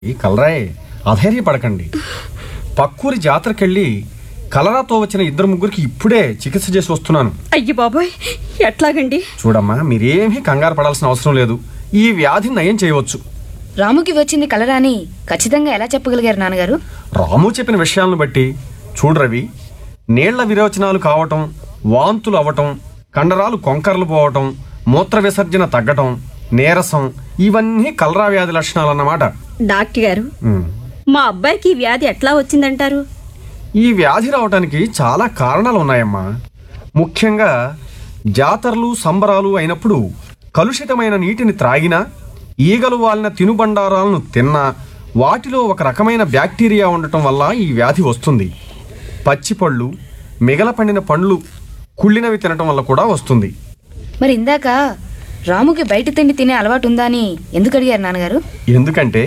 ఈ కలరాయ్ అధైర్యపడకండి పక్కూరి జాతరకెళ్ళి కలరాతో వచ్చిన ఇద్దరు ముగ్గురికి ఇప్పుడే చికిత్స చేసి వస్తున్నాను అయ్యి బాబోయ్ ఎట్లాగండి చూడమ్మా మీరేమీ కంగారు పడాల్సిన అవసరం లేదు ఈ వ్యాధిని నయం చేయవచ్చు రాముకి వచ్చింది కలరాని ఖచ్చితంగా ఎలా చెప్పగలిగారు నాన్నగారు రాము చెప్పిన విషయాలను బట్టి చూడు రవి నీళ్ల విరోచనాలు కావటం వాంతులు అవటం కండరాలు కొంకర్లు పోవటం మూత్ర విసర్జన తగ్గటం నీరసం ఇవన్నీ కలరా వ్యాధి లక్షణాలన్నమాట డాక్టర్ గారు ఉమ్. మా అబ్బాయికి ఈ వ్యాధి ఎట్లా వచ్చిందంటారు ఈ వ్యాధి రావడానికి చాలా కారణాలు ఉన్నాయమ్మా ముఖ్యంగా జాతరలు సంబరాలు అయినప్పుడు కలుషితమైన నీటిని త్రాగినా ఈగలు వాలిన తినుబండారాలను తిన్నా వాటిలో ఒక రకమైన బ్యాక్టీరియా ఉండటం వల్ల ఈ వ్యాధి వస్తుంది పచ్చిపళ్ళు మిగల పండిన పండ్లు కుళ్ళినవి తినటం వల్ల కూడా వస్తుంది మరి ఇందాక రాముకి బయట తిండి తినే అలవాటు ఉందా అని ఎందుకు అడిగారు నాన్నగారు ఎందుకంటే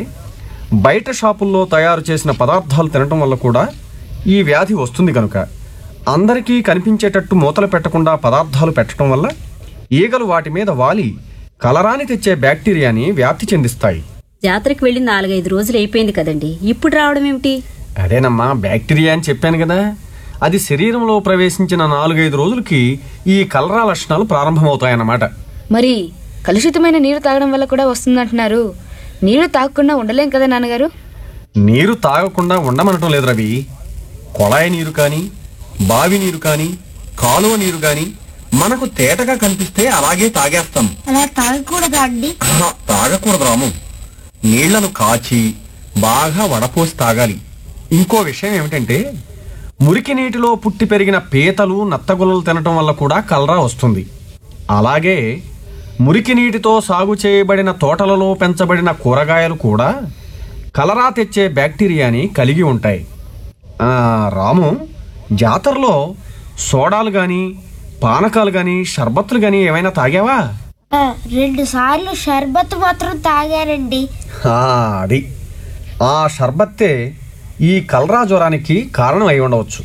బయట షాపుల్లో తయారు చేసిన పదార్థాలు తినటం వల్ల కూడా ఈ వ్యాధి వస్తుంది కనుక అందరికీ కనిపించేటట్టు మూతలు పెట్టకుండా పదార్థాలు పెట్టడం వల్ల ఈగలు వాటి మీద వాలి కలరాని తెచ్చే బ్యాక్టీరియాని వ్యాప్తి చెందిస్తాయి జాతరకు వెళ్ళి నాలుగైదు రోజులు అయిపోయింది కదండి ఇప్పుడు రావడం ఏమిటి అదేనమ్మా బ్యాక్టీరియా అని చెప్పాను కదా అది శరీరంలో ప్రవేశించిన నాలుగైదు రోజులకి ఈ కలరా లక్షణాలు ప్రారంభమవుతాయన్నమాట మరి కలుషితమైన నీరు తాగడం వల్ల కూడా వస్తుందంటున్నారు నీరు తాగకుండా ఉండలేం కదా నాన్నగారు నీరు తాగకుండా ఉండమనటం లేదు రవి కొళాయి నీరు కానీ బావి నీరు కానీ కాలువ నీరు కానీ మనకు తేటగా కనిపిస్తే అలాగే తాగేస్తాం అలా తాగకూడదా అండి ఆహా, తాగకూడదు రాము నీళ్లను కాచి బాగా వడపోసి తాగాలి ఇంకో విషయం ఏమిటంటే మురికి నీటిలో పుట్టి పెరిగిన పీతలు నత్తగుల్లలు తినటం వల్ల కూడా కలరా వస్తుంది అలాగే మురికి నీటితో సాగు చేయబడిన తోటలలో పెంచబడిన కూరగాయలు కూడా కలరా తెచ్చే బ్యాక్టీరియాని కలిగి ఉంటాయి ఆ, రాము జాతరలో సోడాలు కానీ పానకాలు కానీ షర్బత్తులు కానీ ఏమైనా తాగావా ఆ, రెండు సార్లు షర్బత్ మాత్రం తాగానండి ఆ, అది ఆ షర్బత్తే ఈ కలరా జ్వరానికి కారణం అయి ఉండవచ్చు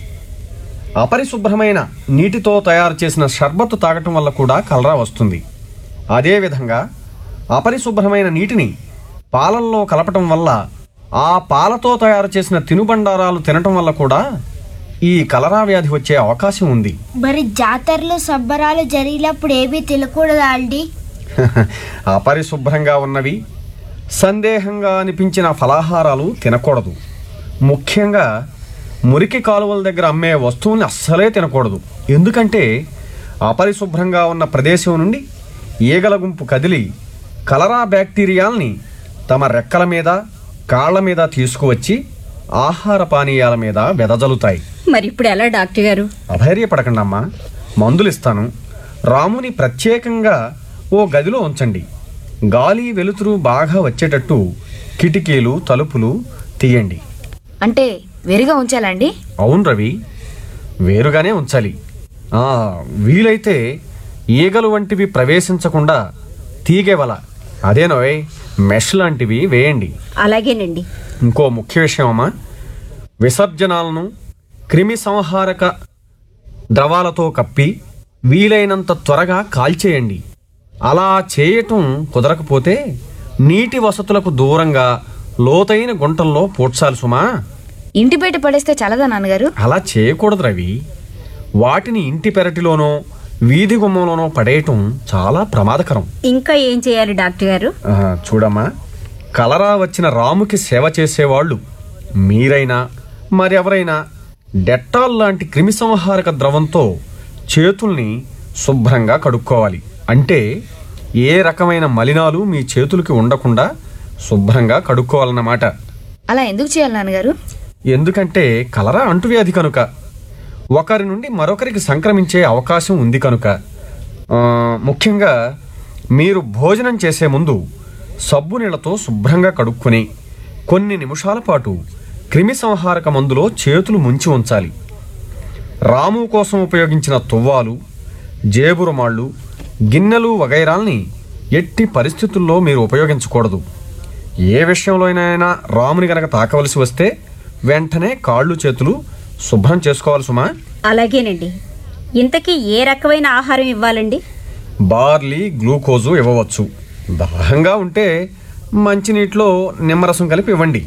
అపరిశుభ్రమైన నీటితో తయారు చేసిన షర్బత్తు తాగటం వల్ల కూడా కలరా వస్తుంది అదేవిధంగా అపరిశుభ్రమైన నీటిని పాలల్లో కలపటం వల్ల ఆ పాలతో తయారు చేసిన తినుబండారాలు తినటం వల్ల కూడా ఈ కలరా వ్యాధి వచ్చే అవకాశం ఉంది మరి జాతరలు సంబరాలు జరిగినప్పుడు ఏమీ తినకూడదా అండి అపరిశుభ్రంగా ఉన్నవి సందేహంగా అనిపించిన ఫలాహారాలు తినకూడదు ముఖ్యంగా మురికి కాలువల దగ్గర అమ్మే వస్తువుల్ని అస్సలే తినకూడదు ఎందుకంటే అపరిశుభ్రంగా ఉన్న ప్రదేశం నుండి ఈగల గుంపు కదిలి కలరా బ్యాక్టీరియాల్ని తమ రెక్కల మీద కాళ్ళ మీద తీసుకువచ్చి ఆహార పానీయాల మీద వెదజల్లుతాయి మరి ఇప్పుడు ఎలా డాక్టర్ గారు అధైర్యపడకండి అమ్మా మందులు ఇస్తాను రాముని ప్రత్యేకంగా ఓ గదిలో ఉంచండి గాలి వెలుతురు బాగా వచ్చేటట్టు కిటికీలు తలుపులు తీయండి అంటే వేరుగా ఉంచాలండి అవును రవి వేరుగానే ఉంచాలి ఆ, వీలైతే ఈగలు వంటివి ప్రవేశించకుండా తీగేవల అదేనోయ్ మెష్ లాంటివి వేయండి అలాగేనండి ఇంకో ముఖ్య విషయం అమ్మా విసర్జనాలను క్రిమి సంహారక ద్రవాలతో కప్పి వీలైనంత త్వరగా కాల్చేయండి అలా చేయటం కుదరకపోతే నీటి వసతులకు దూరంగా లోతైన గుంటల్లో పూడ్చాలి సుమా ఇంటి బయట పడేస్తే చాలదా నాన్నగారు అలా చేయకూడదు రవి వాటిని ఇంటి పెరటిలోనో వీధి గుమ్మంలోనో పడేయటం చాలా ప్రమాదకరం ఇంకా ఏం చేయాలి డాక్టర్ గారు ఆ, చూడమ్మా కలరా వచ్చిన రాముకి సేవ చేసేవాళ్ళు మీరైనా మరెవరైనా డెట్టాల్ లాంటి క్రిమిసంహారక ద్రవంతో చేతుల్ని శుభ్రంగా కడుక్కోవాలి అంటే ఏ రకమైన మలినాలు మీ చేతులకి ఉండకుండా శుభ్రంగా కడుక్కోవాలన్నమాట అలా ఎందుకు చేయాలి నాన్నగారు ఎందుకంటే కలరా అంటువ్యాధి కనుక ఒకరి నుండి మరొకరికి సంక్రమించే అవకాశం ఉంది కనుక ఆ, ముఖ్యంగా మీరు భోజనం చేసే ముందు సబ్బు నీళ్లతో శుభ్రంగా కడుక్కొని కొన్ని నిమిషాల పాటు క్రిమి సంహారక మందులో చేతులు ముంచి ఉంచాలి రాము కోసం ఉపయోగించిన తువ్వాలు జేబు రుమాళ్ళు గిన్నెలు వగైరాల్ని ఎట్టి పరిస్థితుల్లో మీరు ఉపయోగించకూడదు ఏ విషయంలోనైనా రాముని గనక తాకవలసి వస్తే వెంటనే కాళ్ళు చేతులు శుభ్రం చేసుకోవాలి సుమా అలాగేనండి ఇంతకీ ఏ రకమైన ఆహారం ఇవ్వాలండి బార్లీ గ్లూకోజు ఇవ్వవచ్చు దాహంగా ఉంటే మంచినీటిలో నిమ్మరసం కలిపి ఇవ్వండి